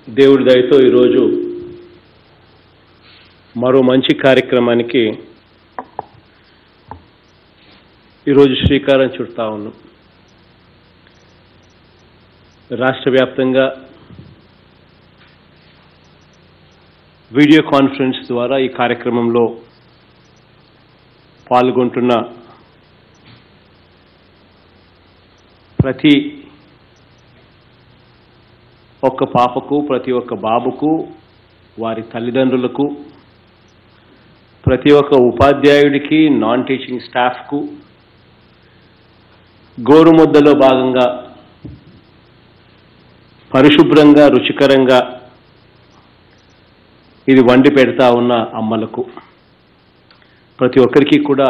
దేవుడి దయతో ఈరోజు మరో మంచి కార్యక్రమానికి ఈరోజు శ్రీకారం చుడతా ఉన్నాం రాష్ట్ర వ్యాప్తంగా వీడియో కాన్ఫరెన్స్ ద్వారా ఈ కార్యక్రమంలో పాల్గొంటున్న ప్రతి ఒక్క పాపకు ప్రతి ఒక్క బాబుకు వారి తల్లిదండ్రులకు ప్రతి ఒక్క ఉపాధ్యాయుడికి నాన్ టీచింగ్ స్టాఫ్కు గోరుముద్దలో భాగంగా పరిశుభ్రంగా రుచికరంగా ఇది వండి పెడతా ఉన్న అమ్మలకు ప్రతి ఒక్కరికి కూడా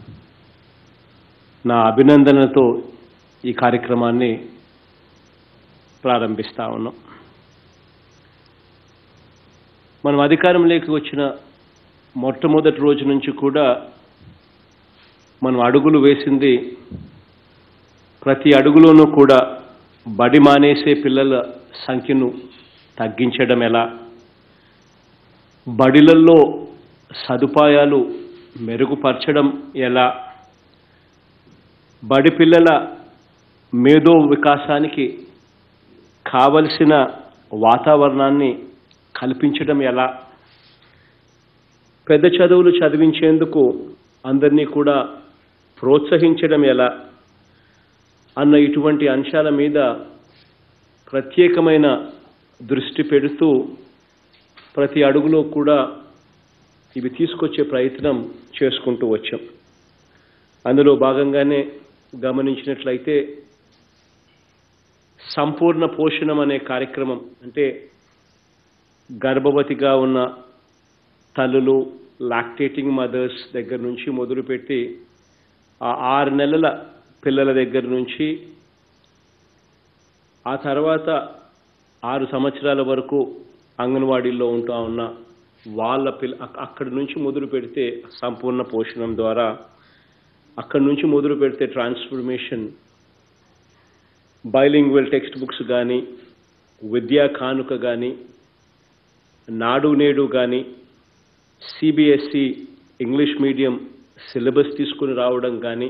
నా అభినందనతో ఈ కార్యక్రమాన్ని ప్రారంభిస్తా ఉన్నాం మనం అధికారంలోకి వచ్చిన మొట్టమొదటి రోజు నుంచి కూడా మనం అడుగులు వేసింది ప్రతి అడుగులోనూ కూడా బడి మానేసే పిల్లల సంఖ్యను తగ్గించడం ఎలా బడిలల్లో సదుపాయాలు మెరుగుపరచడం ఎలా బడి పిల్లల మేధో వికాసానికి కావలసిన వాతావరణాన్ని కల్పించడం ఎలా పెద్ద చదువులు చదివించేందుకు అందరినీ కూడా ప్రోత్సహించడం ఎలా అన్న ఇటువంటి అంశాల మీద ప్రత్యేకమైన దృష్టి పెడుతూ ప్రతి అడుగులో కూడా ఇవి తీసుకొచ్చే ప్రయత్నం చేసుకుంటూ వచ్చాం అందులో భాగంగానే గమనించినట్లయితే సంపూర్ణ పోషణం అనే కార్యక్రమం అంటే గర్భవతిగా ఉన్న తల్లులు లాక్టేటింగ్ మదర్స్ దగ్గర నుంచి మొదలుపెట్టి ఆ ఆరు నెలల పిల్లల దగ్గర నుంచి ఆ తర్వాత ఆరు సంవత్సరాల వరకు అంగన్వాడీల్లో ఉంటా ఉన్న వాళ్ళ పిల్ల అక్- అక్కడి నుంచి మొదలు పెడితే సంపూర్ణ పోషణం ద్వారా అక్కడి నుంచి మొదలు పెడితే ట్రాన్స్ఫర్మేషన్ బైలింగ్వల్ టెక్స్ట్ బుక్స్ కానీ విద్యా కానుక కానీ నాడు నేడు కానీ సిబిఎస్ఈ ఇంగ్లీష్ మీడియం సిలబస్ తీసుకుని రావడం కానీ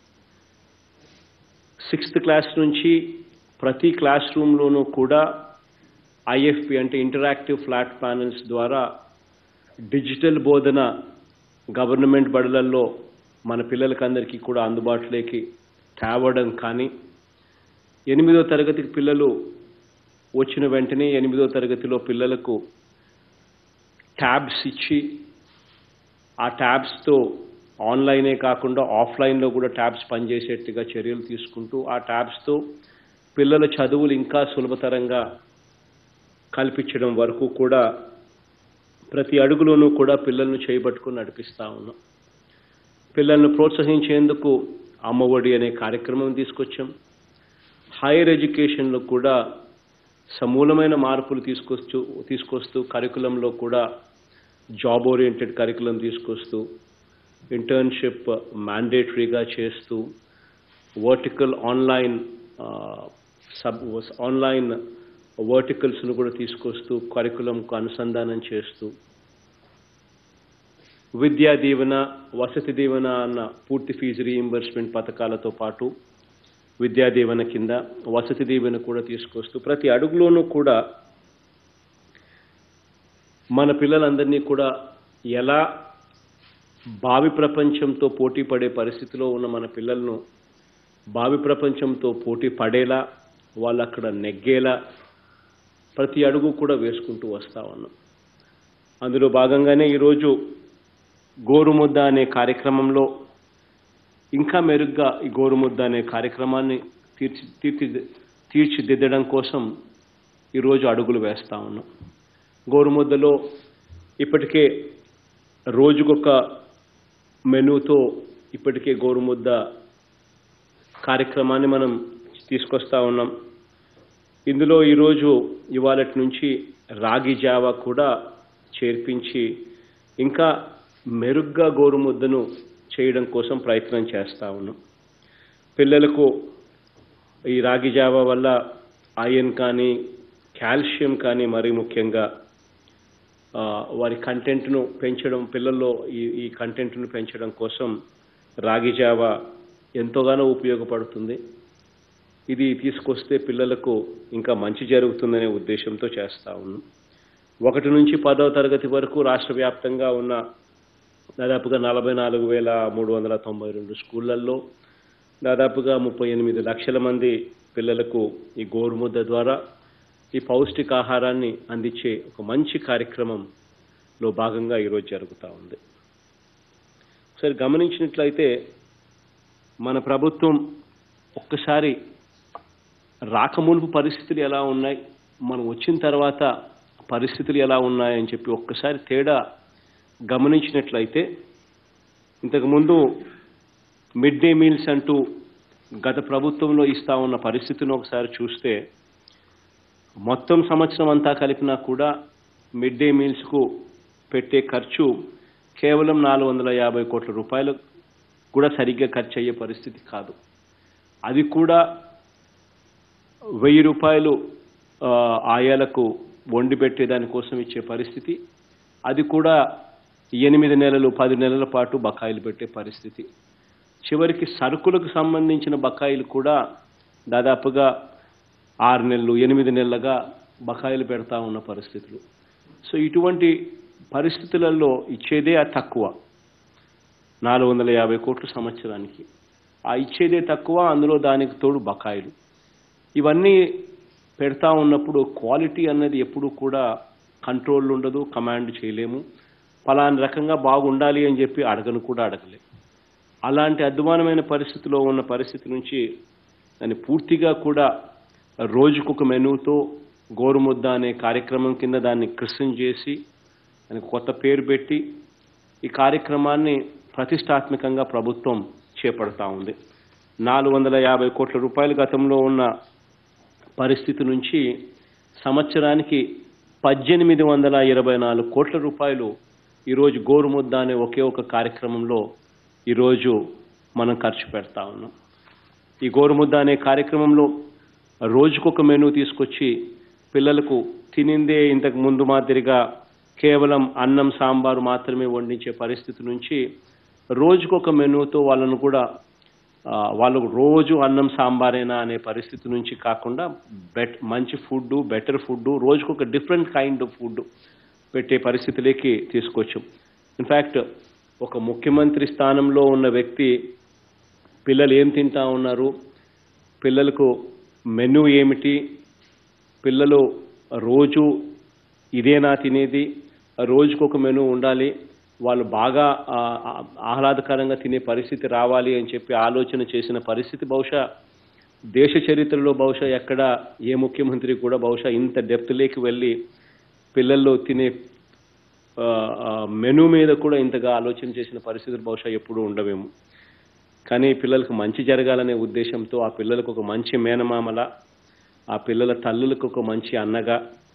సిక్స్త్ క్లాస్ నుంచి ప్రతి క్లాస్ రూమ్లోనూ కూడా ఐఎఫ్పి అంటే ఇంటరాక్టివ్ ఫ్లాట్ ప్యానల్స్ ద్వారా డిజిటల్ బోధన గవర్నమెంట్ బడులలో మన పిల్లలకందరికీ కూడా అందుబాటులోకి తేవడం కానీ ఎనిమిదో తరగతి పిల్లలు వచ్చిన వెంటనే ఎనిమిదో తరగతిలో పిల్లలకు ట్యాబ్స్ ఇచ్చి ఆ ట్యాబ్స్తో ఆన్లైనే కాకుండా ఆఫ్లైన్లో కూడా ట్యాబ్స్ పనిచేసేట్టుగా చర్యలు తీసుకుంటూ ఆ ట్యాబ్స్తో పిల్లల చదువులు ఇంకా సులభతరంగా కల్పించడం వరకు కూడా ప్రతి అడుగులోనూ కూడా పిల్లలను చేయబట్టుకుని నడిపిస్తా ఉన్నాం పిల్లలను ప్రోత్సహించేందుకు అమ్మఒడి అనే కార్యక్రమం తీసుకొచ్చాం హైయర్ ఎడ్యుకేషన్లో కూడా సమూలమైన మార్పులు తీసుకొస్తూ తీసుకొస్తూ కరికులంలో కూడా జాబ్ ఓరియంటెడ్ కరికులం తీసుకొస్తూ ఇంటర్న్షిప్ మ్యాండేటరీగా చేస్తూ వర్టికల్ ఆన్లైన్ సబ్ ఆన్లైన్ వర్టికల్స్ను కూడా తీసుకొస్తూ కరికులంకు అనుసంధానం చేస్తూ విద్యా దీవెన వసతి దీవెన అన్న పూర్తి ఫీజు రీయింబర్స్మెంట్ పథకాలతో పాటు విద్యా దీవెన కింద వసతి దీవెన కూడా తీసుకొస్తూ ప్రతి అడుగులోనూ కూడా మన పిల్లలందరినీ కూడా ఎలా భావి ప్రపంచంతో పోటీ పడే పరిస్థితిలో ఉన్న మన పిల్లలను భావి ప్రపంచంతో పోటీ పడేలా వాళ్ళు అక్కడ నెగ్గేలా ప్రతి అడుగు కూడా వేసుకుంటూ వస్తా ఉన్నాం అందులో భాగంగానే ఈరోజు గోరుముద్ద అనే కార్యక్రమంలో ఇంకా మెరుగ్గా ఈ గోరుముద్ద అనే కార్యక్రమాన్ని తీర్చి తీర్చి తీర్చిదిద్దడం కోసం ఈరోజు అడుగులు వేస్తా ఉన్నాం గోరుముద్దలో ఇప్పటికే రోజుకొక మెనూతో ఇప్పటికే గోరుముద్ద కార్యక్రమాన్ని మనం తీసుకొస్తా ఉన్నాం ఇందులో ఈరోజు ఇవాళటి నుంచి రాగి జావా కూడా చేర్పించి ఇంకా మెరుగ్గా గోరుముద్దను చేయడం కోసం ప్రయత్నం చేస్తా ఉన్నాం పిల్లలకు ఈ రాగి జావా వల్ల ఐరన్ కానీ కాల్షియం కానీ మరీ ముఖ్యంగా ఆ, వారి కంటెంట్ను పెంచడం పిల్లల్లో ఈ ఈ కంటెంట్ను పెంచడం కోసం రాగి జావ ఎంతోగానో ఉపయోగపడుతుంది ఇది తీసుకొస్తే పిల్లలకు ఇంకా మంచి జరుగుతుందనే ఉద్దేశంతో చేస్తా ఉన్నాం ఒకటి నుంచి పదవ తరగతి వరకు రాష్ట్ర వ్యాప్తంగా ఉన్న దాదాపుగా నలభై నాలుగు వేల మూడు వందల తొంభై రెండు స్కూళ్ళల్లో దాదాపుగా ముప్పై ఎనిమిది లక్షల మంది పిల్లలకు ఈ గోరుముద్ద ద్వారా ఈ పౌష్టికాహారాన్ని అందించే ఒక మంచి కార్యక్రమంలో భాగంగా ఈరోజు జరుగుతూ ఉంది సరే గమనించినట్లయితే మన ప్రభుత్వం ఒక్కసారి రాకమునుపు పరిస్థితులు ఎలా ఉన్నాయి మనం వచ్చిన తర్వాత పరిస్థితులు ఎలా ఉన్నాయని చెప్పి ఒక్కసారి తేడా గమనించినట్లయితే ఇంతకుముందు మిడ్ డే మీల్స్ అంటూ గత ప్రభుత్వంలో ఇస్తా ఉన్న పరిస్థితిని ఒకసారి చూస్తే మొత్తం సంవత్సరం అంతా కలిపినా కూడా మిడ్ డే మీల్స్కు పెట్టే ఖర్చు కేవలం నాలుగు వందల యాభై కోట్ల రూపాయలు కూడా సరిగ్గా ఖర్చు అయ్యే పరిస్థితి కాదు అది కూడా వెయ్యి రూపాయలు ఆ, ఆయాలకు వండి పెట్టే దానికోసం ఇచ్చే పరిస్థితి అది కూడా ఎనిమిది నెలలు పది నెలల పాటు బకాయిలు పెట్టే పరిస్థితి చివరికి సరుకులకు సంబంధించిన బకాయిలు కూడా దాదాపుగా ఆరు నెలలు ఎనిమిది నెలలుగా బకాయిలు పెడతా ఉన్న పరిస్థితులు సో ఇటువంటి పరిస్థితులలో ఇచ్చేదే ఆ తక్కువ నాలుగు వందల యాభై కోట్ల సంవత్సరానికి ఆ ఇచ్చేదే తక్కువ అందులో దానికి తోడు బకాయిలు ఇవన్నీ పెడతా ఉన్నప్పుడు క్వాలిటీ అన్నది ఎప్పుడు కూడా కంట్రోల్ ఉండదు కమాండ్ చేయలేము పలాని రకంగా బాగుండాలి అని చెప్పి అడగను కూడా అడగలేము అలాంటి అధ్వానమైన పరిస్థితిలో ఉన్న పరిస్థితి నుంచి దాన్ని పూర్తిగా కూడా రోజుకొక మెనూతో గోరుముద్ద అనే కార్యక్రమం కింద దాన్ని కృష్ణ చేసి దానికి కొత్త పేరు పెట్టి ఈ కార్యక్రమాన్ని ప్రతిష్టాత్మకంగా ప్రభుత్వం చేపడతా ఉంది నాలుగు వందల యాభై కోట్ల రూపాయలు గతంలో ఉన్న పరిస్థితి నుంచి సంవత్సరానికి పద్దెనిమిది వందల ఇరవై నాలుగు కోట్ల రూపాయలు ఈరోజు గోరుముద్ద అనే ఒకే ఒక కార్యక్రమంలో ఈరోజు మనం ఖర్చు పెడతా ఉన్నాం ఈ గోరుముద్ద అనే కార్యక్రమంలో రోజుకొక మెనూ తీసుకొచ్చి పిల్లలకు తినిందే ఇంతకు ముందు మాదిరిగా కేవలం అన్నం సాంబారు మాత్రమే వండించే పరిస్థితి నుంచి రోజుకొక మెనూతో వాళ్ళను కూడా ఆ, వాళ్ళు రోజు అన్నం సాంబారేనా అనే పరిస్థితి నుంచి కాకుండా బెట్ మంచి ఫుడ్ బెటర్ ఫుడ్ రోజుకొక డిఫరెంట్ కైండ్ ఆఫ్ ఫుడ్ పెట్టే పరిస్థితిలోకి తీసుకొచ్చాం ఇన్ఫ్యాక్ట్ ఒక ముఖ్యమంత్రి స్థానంలో ఉన్న వ్యక్తి పిల్లలు ఏం తింటా ఉన్నారు పిల్లలకు మెనూ ఏమిటి పిల్లలు రోజు ఇదేనా తినేది రోజుకొక మెనూ ఉండాలి వాళ్ళు బాగా ఆ, ఆ, ఆహ్లాదకరంగా తినే పరిస్థితి రావాలి అని చెప్పి ఆలోచన చేసిన పరిస్థితి బహుశా దేశ చరిత్రలో బహుశా ఎక్కడ ఏ ముఖ్యమంత్రి కూడా బహుశా ఇంత డెప్త్లోకి వెళ్ళి పిల్లల్లో తినే ఆ, ఆ, మెనూ మీద కూడా ఇంతగా ఆలోచన చేసిన పరిస్థితులు బహుశా ఎప్పుడూ ఉండవేమో కానీ పిల్లలకు మంచి జరగాలనే ఉద్దేశంతో ఆ పిల్లలకు ఒక మంచి మేనమామల ఆ పిల్లల తల్లులకు ఒక మంచి అన్నగా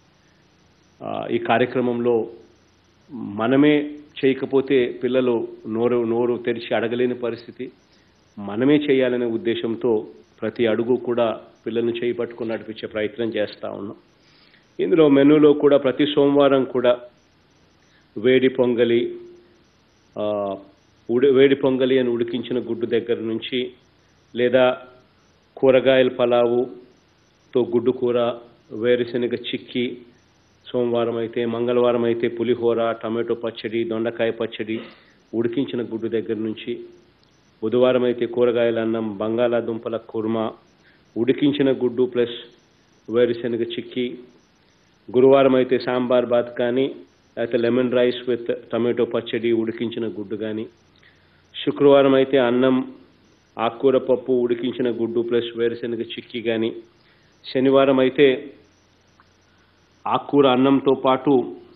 ఆ, ఈ కార్యక్రమంలో మనమే చేయకపోతే పిల్లలు నోరు నోరు తెరిచి అడగలేని పరిస్థితి మనమే చేయాలనే ఉద్దేశంతో ప్రతి అడుగు కూడా పిల్లల్ని చేయి పట్టుకుని నడిపించే ప్రయత్నం చేస్తూ ఉన్నాం ఇందులో మెనూలో కూడా ప్రతి సోమవారం కూడా వేడి పొంగలి ఆ, ఉడి వేడి పొంగలి అని ఉడికించిన గుడ్డు దగ్గర నుంచి లేదా కూరగాయల పలావుతో గుడ్డు కూర వేరుశనగ చిక్కి సోమవారం అయితే మంగళవారం అయితే పులిహోర టమాటో పచ్చడి దొండకాయ పచ్చడి ఉడికించిన గుడ్డు దగ్గర నుంచి బుధవారం అయితే కూరగాయల అన్నం బంగాళాదుంపల కుర్మా ఉడికించిన గుడ్డు ప్లస్ వేరుశనగ చిక్కి గురువారం అయితే సాంబార్ బాత్ కానీ లేకపోతే లెమన్ రైస్ విత్ టమాటో పచ్చడి ఉడికించిన గుడ్డు కానీ శుక్రవారం అయితే అన్నం ఆకుకూర పప్పు ఉడికించిన గుడ్డు ప్లస్ వేరుశనగ చిక్కి కానీ శనివారం అయితే ఆకుకూర అన్నంతో పాటు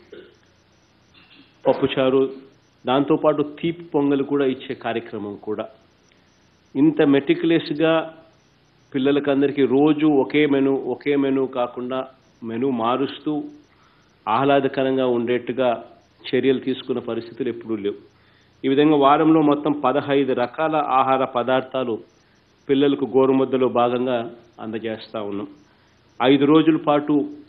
పప్పుచారు దాంతోపాటు తీపి పొంగల్ కూడా ఇచ్చే కార్యక్రమం కూడా ఇంత మెటికులస్గా పిల్లలకి అందరికీ రోజు ఒకే మెను ఒకే మెను కాకుండా మెను మారుస్తూ ఆహ్లాదకరంగా ఉండేట్టుగా చర్యలు తీసుకున్న పరిస్థితులు ఎప్పుడూ లేవు ఈ విధంగా వారంలో మొత్తం పదహైదు రకాల ఆహార పదార్థాలు పిల్లలకు గోరుముద్దలో భాగంగా అందజేస్తా ఉన్నాం ఐదు రోజుల పాటు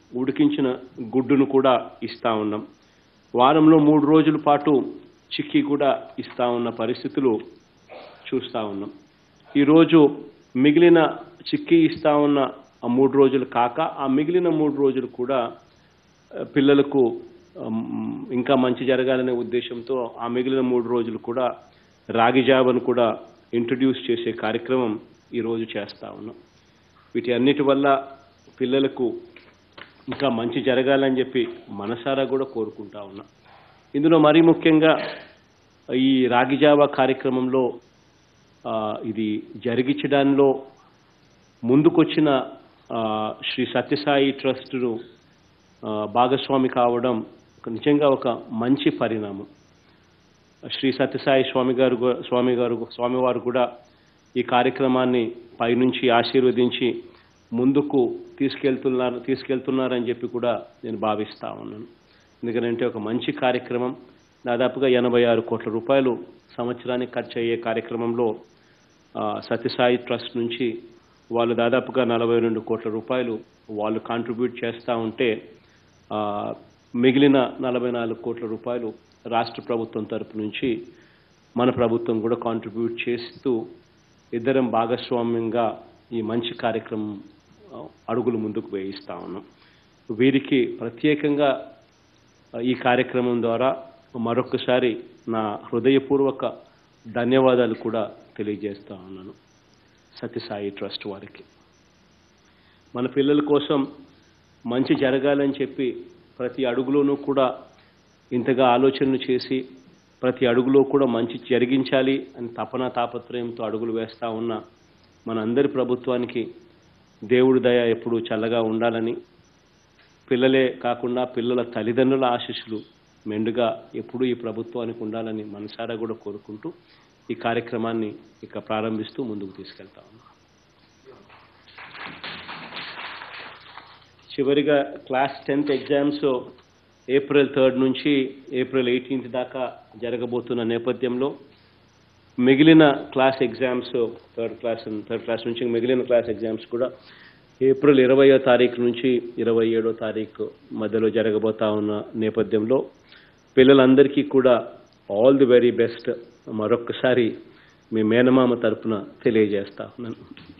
ఉడికించిన గుడ్డును కూడా ఇస్తా ఉన్నాం వారంలో మూడు రోజుల పాటు చిక్కీ కూడా ఇస్తా ఉన్న పరిస్థితులు చూస్తా ఉన్నాం ఈరోజు మిగిలిన చిక్కీ ఇస్తా ఉన్న ఆ మూడు రోజులు కాక ఆ మిగిలిన మూడు రోజులు కూడా ఆ, పిల్లలకు ఉమ్, ఇంకా మంచి జరగాలనే ఉద్దేశంతో ఆ మిగిలిన మూడు రోజులు కూడా రాగి జావను కూడా ఇంట్రడ్యూస్ చేసే కార్యక్రమం ఈరోజు చేస్తా ఉన్నాం వీటి అన్నిటి వల్ల పిల్లలకు ఇంకా మంచి జరగాలని చెప్పి మనసారా కూడా కోరుకుంటా ఉన్నా ఇందులో మరీ ముఖ్యంగా ఈ రాగి జావా కార్యక్రమంలో ఆ, ఇది జరిగించడంలో ముందుకొచ్చిన ఆ, శ్రీ సత్యసాయి ట్రస్టును ఆ, భాగస్వామి కావడం ఒక నిజంగా ఒక మంచి పరిణామం శ్రీ సత్యసాయి స్వామి గారు గు- స్వామి గారు స్వామివారు కూడా ఈ కార్యక్రమాన్ని పైనుంచి ఆశీర్వదించి ముందుకు తీసుకెళ్తున్నారు తీసుకెళ్తున్నారని చెప్పి కూడా నేను భావిస్తా ఉన్నాను ఎందుకంటే ఒక మంచి కార్యక్రమం దాదాపుగా ఎనభై ఆరు కోట్ల రూపాయలు సంవత్సరానికి ఖర్చు అయ్యే కార్యక్రమంలో ఆ, సత్యసాయి ట్రస్ట్ నుంచి వాళ్ళు దాదాపుగా నలభై రెండు కోట్ల రూపాయలు వాళ్ళు కాంట్రిబ్యూట్ చేస్తూ ఉంటే ఆ, మిగిలిన నలభై నాలుగు కోట్ల రూపాయలు రాష్ట్ర ప్రభుత్వం తరపు నుంచి మన ప్రభుత్వం కూడా కాంట్రిబ్యూట్ చేస్తూ ఇద్దరం భాగస్వామ్యంగా ఈ మంచి కార్యక్రమం ఆ, అడుగులు ముందుకు వేయిస్తా ఉన్నాం వీరికి ప్రత్యేకంగా ఆ, ఈ కార్యక్రమం ద్వారా మరొకసారి నా హృదయపూర్వక ధన్యవాదాలు కూడా తెలియజేస్తా ఉన్నాను సత్యసాయి ట్రస్ట్ వారికి మన పిల్లల కోసం మంచి జరగాలని చెప్పి ప్రతి అడుగులోనూ కూడా ఇంతగా ఆలోచనలు చేసి ప్రతి అడుగులో కూడా మంచి జరిగించాలి అని తపన తాపత్రయంతో అడుగులు వేస్తా ఉన్న మనందరి ప్రభుత్వానికి దేవుడి దయ ఎప్పుడూ చల్లగా ఉండాలని పిల్లలే కాకుండా పిల్లల తల్లిదండ్రుల ఆశీస్సులు మెండుగా ఎప్పుడూ ఈ ప్రభుత్వానికి ఉండాలని మనసారా కూడా కోరుకుంటూ ఈ కార్యక్రమాన్ని ఇక ప్రారంభిస్తూ ముందుకు తీసుకెళ్తా ఉన్నాం చివరిగా class tenth exams April third నుంచి ఏప్రిల్ ఎయిటీన్త్ దాకా జరగబోతున్న నేపథ్యంలో మిగిలిన class exams third class third class నుంచి మిగిలిన క్లాస్ ఎగ్జామ్స్ కూడా ఏప్రిల్ ఇరవయో తారీఖు నుంచి ఇరవై ఏడో తారీఖు మధ్యలో జరగబోతా ఉన్న నేపథ్యంలో పిల్లలందరికీ కూడా ఆల్ ది వెరీ బెస్ట్ మరొక్కసారి మీ మేనమామ తరపున తెలియజేస్తా ఉన్నాను